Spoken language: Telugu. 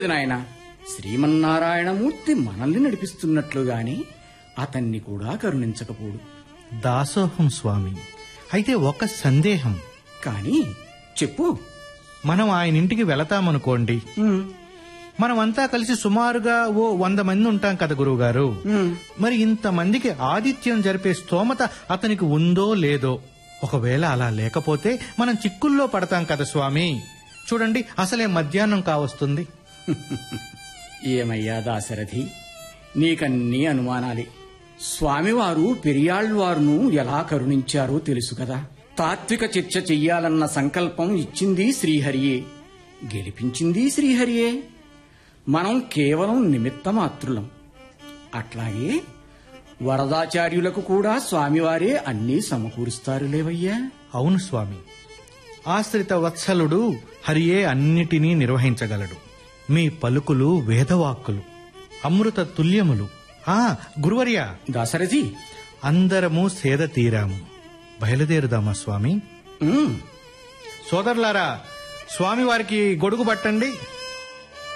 నాయన శ్రీమన్నారాయణమూర్తి మనల్ని నడిపిస్తున్నట్లుగాని అతన్ని కూడా కరుణించకపోడు దాసోహం స్వామి అయితే ఒక సందేహం కాని చెప్పు మనం ఆయన ఇంటికి వెళతామనుకోండి ఉమ్, మనమంతా కలిసి సుమారుగా ఓ వంద మంది ఉంటాం కదా గురువుగారు ఉమ్. మరి ఇంతమందికి ఆదిత్యం జరిపే స్తోమత అతనికి ఉందో లేదో ఒకవేళ అలా లేకపోతే మనం చిక్కుల్లో పడతాం కదా స్వామి చూడండి అసలే మధ్యాహ్నం కావస్తుంది ఏమయ్యా దాశరథి నీకన్నీ అనుమానాలే స్వామివారు పెరియాళ్వారును ఎలా కరుణించారో తెలుసు కదా తాత్విక చర్చ చెయ్యాలన్న సంకల్పం ఇచ్చింది శ్రీహరియే గెలిపించింది శ్రీహరియే మనం కేవలం నిమిత్త మాత్రులం అట్లాగే వరదాచార్యులకు కూడా స్వామివారే అన్నీ సమకూరుస్తారు లేవయ్యా అవును స్వామి ఆశ్రిత వత్సలుడు హరియే అన్నిటినీ నిర్వహించగలడు మీ పలుకులు వేదవాక్కులు అమృత తుల్యములు ఆ గురువర్య దాశరథి అందరము సేద తీరాము బయలుదేరుదామా స్వామి ఉమ్, సోదరులారా స్వామివారికి గొడుగు పట్టండి